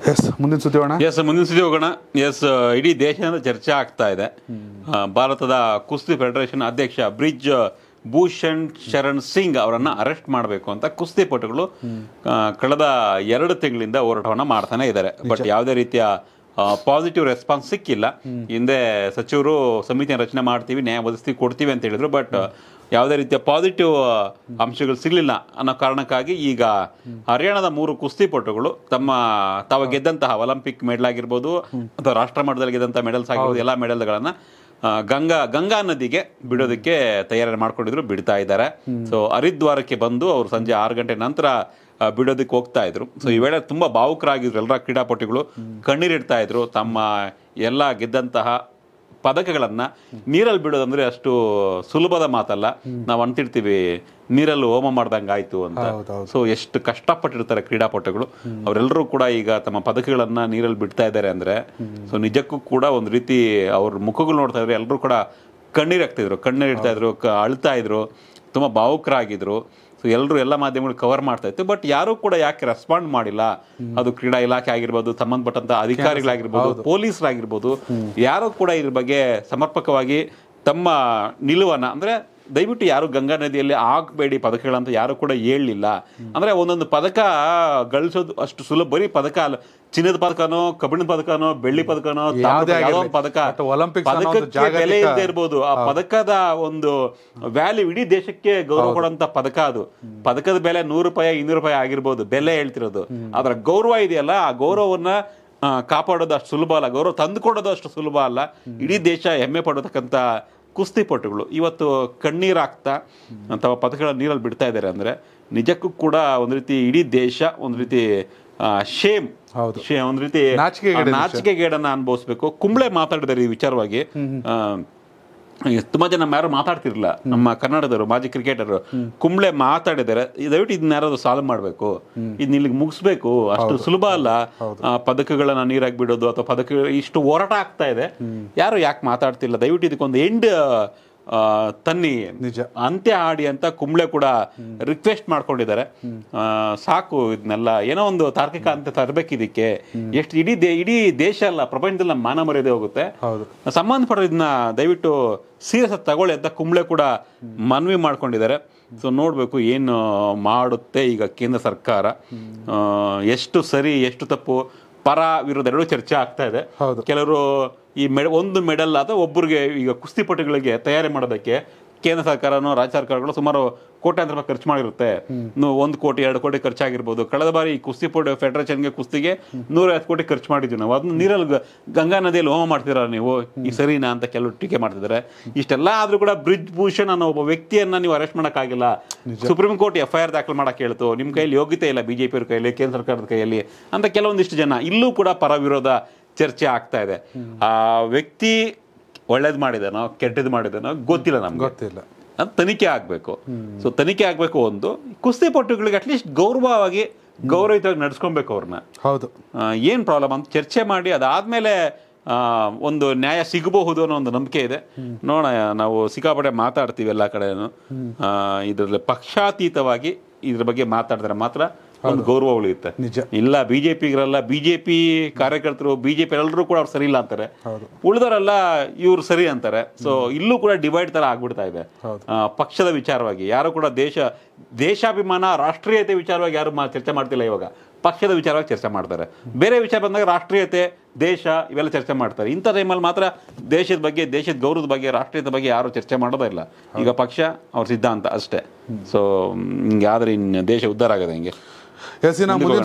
S ಮುಂದಿನ ಸುದ್ದಿ ಹೋಗೋಣ ಎಸ್ ಮುಂದಿನ ಸುದ್ದಿ ಹೋಗೋಣ ಎಸ್ ಇಡೀ ದೇಶದ ಚರ್ಚೆ ಆಗ್ತಾ ಇದೆ ಆ, ಭಾರತದ ಕುಸ್ತಿ ಫೆಡರೇಷನ್ ಅಧ್ಯಕ್ಷ ಬ್ರಿಜ್ ಭೂಷಣ್ ಶರಣ್ ಸಿಂಗ್ ಅವರನ್ನ ಅರೆಸ್ಟ್ ಮಾಡಬೇಕು ಅಂತ ಕುಸ್ತಿಪಟುಗಳು ಆ, ಕಳೆದ ಎರಡು ತಿಂಗಳಿಂದ ಹೋರಾಟವನ್ನ ಮಾಡ್ತಾನೆ ಇದ್ದಾರೆ ಬಟ್ ಯಾವುದೇ ರೀತಿಯ ಪಾಸಿಟಿವ್ ರೆಸ್ಪಾನ್ಸ್ ಸಿಕ್ಕಿಲ್ಲ ಹಿಂದೆ ಸಚಿವರು ಸಮಿತಿಯ ರಚನೆ ಮಾಡ್ತೀವಿ ನ್ಯಾಯ ಒದಗಿಸ್ತೀವಿ ಕೊಡ್ತೀವಿ ಅಂತ ಹೇಳಿದ್ರು ಬಟ್ ಯಾವುದೇ ರೀತಿಯ ಪಾಸಿಟಿವ್ ಅಂಶಗಳು ಸಿಗಲಿಲ್ಲ ಅನ್ನೋ ಕಾರಣಕ್ಕಾಗಿ ಈಗ ಹರಿಯಾಣದ ಮೂರು ಕುಸ್ತಿಪಟುಗಳು ತಮ್ಮ ತಾವು ಗೆದ್ದಂತಹ ಒಲಿಂಪಿಕ್ ಮೆಡಲ್ ಆಗಿರ್ಬೋದು ಅಥವಾ ರಾಷ್ಟ್ರ ಮಟ್ಟದಲ್ಲಿ ಗೆದ್ದಂತಹ ಮೆಡಲ್ಸ್ ಆಗಿರ್ಬೋದು ಎಲ್ಲ ಮೆಡಲ್ಗಳನ್ನ ಆ, ಗಂಗಾ ಗಂಗಾ ನದಿಗೆ ಬಿಡೋದಕ್ಕೆ ತಯಾರಿ ಮಾಡ್ಕೊಂಡಿದ್ರು ಬಿಡ್ತಾ ಇದ್ದಾರೆ ಸೊ ಹರಿದ್ವಾರಕ್ಕೆ ಬಂದು ಅವರು ಸಂಜೆ ಆರು ಗಂಟೆ ನಂತರ ಆ, ಬಿಡೋದಕ್ಕೆ ಹೋಗ್ತಾ ಇದ್ರು ಸೊ ಈ ವೇಳೆ ತುಂಬಾ ಭಾವುಕರಾಗಿದ್ರು ಎಲ್ಲರ ಕ್ರೀಡಾಪಟುಗಳು ಕಣ್ಣೀರಿಡ್ತಾ ಇದ್ರು ತಮ್ಮ ಎಲ್ಲ ಗೆದ್ದಂತಹ ಪದಕಗಳನ್ನ ನೀರಲ್ಲಿ ಬಿಡೋದಂದ್ರೆ ಅಷ್ಟು ಸುಲಭದ ಮಾತಲ್ಲ ನಾವು ಅಂತಿರ್ತೀವಿ ನೀರಲ್ಲಿ ಹೋಮ ಮಾಡ್ದಂಗೆ ಆಯ್ತು ಅಂತ ಹೌದೌದು. ಸೊ ಎಷ್ಟು ಕಷ್ಟಪಟ್ಟಿರ್ತಾರೆ ಕ್ರೀಡಾಪಟುಗಳು ಅವರೆಲ್ಲರೂ ಕೂಡ ಈಗ ತಮ್ಮ ಪದಕಗಳನ್ನ ನೀರಲ್ಲಿ ಬಿಡ್ತಾ ಇದ್ದಾರೆ ಅಂದ್ರೆ ಸೊ ನಿಜಕ್ಕೂ ಕೂಡ ಒಂದು ರೀತಿ ಅವ್ರ ಮುಖಗಳು ನೋಡ್ತಾ ಇದ್ರೆ ಎಲ್ಲರೂ ಕೂಡ ಕಣ್ಣೀರ್ ಹಾಕ್ತಿದ್ರು ಕಣ್ಣೀರ್ ಇಡ್ತಾ ಇದ್ರು ಕ- ಅಳ್ತಾ ಇದ್ರು ತುಂಬಾ ಭಾವುಕರಾಗಿದ್ರು ಸೊ ಎಲ್ಲರೂ ಎಲ್ಲ ಮಾಧ್ಯಮಗಳು ಕವರ್ ಮಾಡ್ತಾ ಇತ್ತು ಬಟ್ ಯಾರು ಕೂಡ ಯಾಕೆ ರೆಸ್ಪಾಂಡ್ ಮಾಡಿಲ್ಲ ಅದು ಕ್ರೀಡಾ ಇಲಾಖೆ ಆಗಿರ್ಬೋದು ಸಂಬಂಧಪಟ್ಟಂತ ಅಧಿಕಾರಿಗಳಾಗಿರ್ಬೋದು ಪೊಲೀಸರಾಗಿರ್ಬೋದು ಯಾರು ಕೂಡ ಇದ್ರ ಬಗ್ಗೆ ಸಮರ್ಪಕವಾಗಿ ತಮ್ಮ ನಿಲುವನ್ನ ಅಂದ್ರೆ ದಯವಿಟ್ಟು ಯಾರು ಗಂಗಾ ನದಿಯಲ್ಲಿ ಆಗಬೇಡಿ ಪದಕಗಳಂತ ಯಾರು ಕೂಡ ಹೇಳಲಿಲ್ಲ ಅಂದ್ರೆ ಒಂದೊಂದು ಪದಕ ಗಳಿಸೋದು ಅಷ್ಟು ಸುಲಭ ಬರೀ ಪದಕ ಅಲ್ಲ ಚಿನ್ನದ ಪದಕನೋ ಕಬ್ಬಿಣದ ಪದಕನೋ ಬೆಳ್ಳಿ ಪದಕನೋ ತಾಮ್ರದ ಯಾವುದೇ ಯಾವುದೋ ಆಗಿರ್ಲಿ. ಒಂದು ಪದಕ ಬಟ್ ಒಲಿಂಪಿಕ್ಸ್ ಅನ್ನೋ ಒಂದು ಪದಕಕ್ಕೆ ಬೆಲೆ ಜಾಗತಿಕ- ಇಲ್ಲದೆ ಇರ್ಬೋದು ಆ ಪದಕದ ಒಂದು ವ್ಯಾಲ್ಯೂ ಇಡೀ ದೇಶಕ್ಕೆ ಗೌರವ ಕೊಡುವಂತ ಪದಕ ಅದು ಪದಕದ ಬೆಲೆ ನೂರು ರೂಪಾಯಿ ಇನ್ನೂರು ರೂಪಾಯಿ ಆಗಿರ್ಬೋದು ಬೆಲೆ ಹೇಳ್ತಿರೋದು ಅದರ ಗೌರವ ಇದೆಯಲ್ಲ ಆ ಗೌರವವನ್ನ ಆ, ಕಾಪಾಡೋದು ಅಷ್ಟು ಸುಲಭ ಅಲ್ಲ ಗೌರವ ತಂದುಕೊಡೋದು ಅಷ್ಟು ಸುಲಭ ಅಲ್ಲ ಇಡೀ ದೇಶ ಹೆಮ್ಮೆ ಪಡತಕ್ಕಂತ ಕುಸ್ತಿಪಟುಗಳು ಇವತ್ತು ಕಣ್ಣೀರ್ ಹಾಕ್ತಾ ಅಥವಾ ಪದಕಗಳ ನೀರಲ್ಲಿ ಬಿಡ್ತಾ ಇದ್ದಾರೆ ಅಂದ್ರೆ ನಿಜಕ್ಕೂ ಕೂಡ ಒಂದು ರೀತಿ ಇಡೀ ದೇಶ ಒಂದು ರೀತಿ ಶೇಮ್ ಹೌದು. ಒಂದ್ ರೀತಿ ನಾಚಿಕೆಗೇಡಿನ ವಿಷಯ. ನಾಚಿಕೆಗೇಡನ್ನ ಅನುಭವಿಸ್ಬೇಕು ಕುಂಬ್ಳೆ ಮಾತಾಡಿದ್ದಾರೆ ಈ ವಿಚಾರವಾಗಿ ಆ, ಈಗ ತುಂಬಾ ಜನ ನಮ್ಮ ಯಾರು ಮಾತಾಡ್ತಿರ್ಲಿಲ್ಲ ನಮ್ಮ ಕನ್ನಡದವರು ಮಾಜಿ ಕ್ರಿಕೆಟರ್ ಕುಂಬ್ಳೆ ಮಾತಾಡಿದ್ದಾರೆ ಈ ದಯವಿಟ್ಟು ಇದನ್ನ ಯಾರಾದ್ರು ಸಾಲ್ವ್ ಮಾಡಬೇಕು ಇದನ್ನ ಇಲ್ಲಿಗೆ ಮುಗಿಸ್ಬೇಕು ಅಷ್ಟು ಸುಲಭ ಅಲ್ಲ ಆ, ಪದಕಗಳನ್ನ ನೀರಾಗಿ ಬಿಡೋದು ಅಥವಾ ಪದಕ ಇಷ್ಟು ಹೋರಾಟ ಆಗ್ತಾ ಇದೆ ಯಾರು ಯಾಕೆ ಮಾತಾಡ್ತಿಲ್ಲ ದಯವಿಟ್ಟು ಇದಕ್ಕೊಂದು ಎಂಡ್ ತನ್ನಿ ನಿಜ. ಅಂತ್ಯ ಆಡಿ ಅಂತ ಕುಂಬ್ಳೆ ಕೂಡ ರಿಕ್ವೆಸ್ಟ್ ಮಾಡ್ಕೊಂಡಿದ್ದಾರೆ ಆ, ಸಾಕು ಇದನ್ನೆಲ್ಲ ಏನೋ ಒಂದು ತಾರ್ಕಿಕ ಅಂತ್ಯ ತರಬೇಕು ಇದಕ್ಕೆ ಎಷ್ಟು ಇಡೀ ದೇ- ಇಡೀ ದೇಶ ಅಲ್ಲ ಪ್ರಪಂಚದಲ್ಲಿ ನಮ್ಮ ಮಾನ ಮರ್ಯಾದೆ ಹೋಗುತ್ತೆ ಹೌದು ಸಂಬಂಧಪಟ್ಟ ಇದನ್ನ ದಯವಿಟ್ಟು ಸೀರಿಯಸ್ ಆಗಿ ತಗೊಳ್ಳಿ ಅಂತ ಕುಂಬ್ಳೆ ಕೂಡ ಮನವಿ ಮಾಡ್ಕೊಂಡಿದ್ದಾರೆ ಸೊ ನೋಡ್ಬೇಕು ಏನು ಮಾಡುತ್ತೆ ಈಗ ಕೇಂದ್ರ ಸರ್ಕಾರ ಆ, ಎಷ್ಟು ಸರಿ ಎಷ್ಟು ತಪ್ಪು ಪರ ವಿರೋಧ ಎರಡೂ ಚರ್ಚೆ ಆಗ್ತಾ ಇದೆ ಹೌದು. ಕೆಲವರು ಈ ಮೆಡ ಒಂದು ಮೆಡಲ್ ಅಥವಾ ಒಬ್ಬರಿಗೆ ಈಗ ಕುಸ್ತಿಪಟುಗಳಿಗೆ ತಯಾರಿ ಮಾಡೋದಕ್ಕೆ ಕೇಂದ್ರ ಸರ್ಕಾರನೋ ರಾಜ್ಯ ಸರ್ಕಾರಗಳು ಸುಮಾರು ಕೋಟ್ಯಾಂತರ ರೂಪಾಯಿ ಖರ್ಚು ಮಾಡಿರುತ್ತೆ ನು- ಒಂದು ಕೋಟಿ ಎರಡು ಕೋಟಿ ಖರ್ಚಾಗಿರ್ಬೋದು ಕಳೆದ ಬಾರಿ ಈ ಕುಸ್ತಿಪಟು ಫೆಡರೇಷನ್ಗೆ ಕುಸ್ತಿಗೆ ನೂರೈವತ್ತು ಕೋಟಿ ಖರ್ಚು ಮಾಡಿದ್ವಿ ನಾವು ಅದನ್ನ ನೀರಲ್ಲಿ ಗ- ಗಂಗಾ ನದಿಯಲ್ಲಿ ಹೋಮ ಮಾಡ್ತೀರಾ ನೀವು ಈ ಸರಿನಾ ಅಂತ ಕೆಲವರು ಟೀಕೆ ಮಾಡ್ತಿದ್ದಾರೆ ಇಷ್ಟೆಲ್ಲ ಆದ್ರೂ ಕೂಡ ಬ್ರಿಜ್ ಭೂಷಣ್ ಅನ್ನೋ ಒಬ್ಬ ವ್ಯಕ್ತಿಯನ್ನ ನೀವು ಅರೆಸ್ಟ್ ಮಾಡೋಕ್ಕಾಗಿಲ್ಲ supreme court F I R ದಾಖಲು ಮಾಡಕ್ ಹೇಳ್ತು ನಿಮ್ ಕೈಯಲ್ಲಿ ಯೋಗ್ಯತೆ ಇಲ್ಲ ಬಿಜೆಪಿ ಅವ್ರ ಕೈಯಲ್ಲಿ ಕೇಂದ್ರ ಸರ್ಕಾರದ ಕೈಯಲ್ಲಿ ಅಂತ ಕೆಲವೊಂದಿಷ್ಟು ಜನ ಇಲ್ಲೂ ಕೂಡ ಪರ ವಿರೋಧ ಚರ್ಚೆ ಆಗ್ತಾ ಇದೆ ಆ ವ್ಯಕ್ತಿ ಒಳ್ಳೇದ್ ಮಾಡಿದಾನೋ ಕೆಟ್ಟದ್ ಮಾಡಿದಾನೋ ಗೊತ್ತಿಲ್ಲ ನಮ್ಗೆ ಗೊತ್ತಿಲ್ಲ ಅದು ತನಿಖೆ ಆಗಬೇಕು ಸೊ ತನಿಖೆ ಆಗಬೇಕು ಒಂದು ಕುಸ್ತಿಪಟುಗಳಿಗೆ ಅಟ್ಲೀಸ್ಟ್ ಗೌರವವಾಗಿ ಗೌರವಯುತವಾಗಿ ನಡ್ಸ್ಕೊಬೇಕು ಅವ್ರನ್ನ ಹೌದು ಏನು ಪ್ರಾಬ್ಲಮ್ ಅಂತ ಚರ್ಚೆ ಮಾಡಿ ಅದಾದ್ಮೇಲೆ ಆ, ಒಂದು ನ್ಯಾಯ ಸಿಗಬಹುದು ಅನ್ನೋ ಒಂದು ನಂಬಿಕೆ ಇದೆ ನೋಡೋಣ ನಾವು ಸಿಕ್ಕಾಪಟ್ಟೆ ಮಾತಾಡ್ತೀವಿ ಎಲ್ಲ ಕಡೆನೂ ಇದರಲ್ಲಿ ಪಕ್ಷಾತೀತವಾಗಿ ಇದ್ರ ಬಗ್ಗೆ ಮಾತಾಡಿದ್ರೆ ಮಾತ್ರ ಒಂದು ಗೌರವ ಉಳಿಯುತ್ತೆ ನಿಜ ಇಲ್ಲ ಬಿಜೆಪಿಗರೆಲ್ಲ ಬಿಜೆಪಿ ಕಾರ್ಯಕರ್ತರು ಬಿಜೆಪಿ ಎಲ್ಲರೂ ಕೂಡ ಅವ್ರು ಸರಿ ಇಲ್ಲ ಅಂತಾರೆ ಹೌದು. ಉಳಿದವರೆಲ್ಲ ಇವ್ರು ಸರಿ ಅಂತಾರೆ ಸೊ ಇಲ್ಲೂ ಕೂಡ ಡಿವೈಡ್ ತರ ಆಗ್ಬಿಡ್ತಾ ಇದೆ ಹೌದು. ಆ, ಪಕ್ಷದ ವಿಚಾರವಾಗಿ ಯಾರು ಕೂಡ ದೇಶ ದೇಶಾಭಿಮಾನ ರಾಷ್ಟ್ರೀಯತೆ ವಿಚಾರವಾಗಿ ಯಾರು ಮಾ- ಚರ್ಚೆ ಮಾಡ್ತಿಲ್ಲ ಇವಾಗ ಪಕ್ಷದ ವಿಚಾರವಾಗಿ ಚರ್ಚೆ ಮಾಡ್ತಾರೆ ಬೇರೆ ವಿಚಾರ ಬಂದಾಗ ರಾಷ್ಟ್ರೀಯತೆ ದೇಶ ಇವೆಲ್ಲ ಚರ್ಚೆ ಮಾಡ್ತಾರೆ ಇಂಥ ಟೈಮಲ್ಲಿ ಮಾತ್ರ ದೇಶದ ಬಗ್ಗೆ ದೇಶದ ಗೌರವದ ಬಗ್ಗೆ ರಾಷ್ಟ್ರೀಯತೆ ಬಗ್ಗೆ ಯಾರು ಚರ್ಚೆ ಮಾಡೋದೇ ಇಲ್ಲ ಈಗ ಪಕ್ಷ ಅವ್ರ ಸಿದ್ಧಾಂತ ಅಷ್ಟೇ ಸೊ ಹಿಂಗೆ ಆದ್ರೆ ಇನ್ನು ದೇಶ ಉದ್ಧಾರ ಆಗದೆ ಹಿಂಗೆ ಎಸ್ ಇನ್ನು ಮುಂದಿನ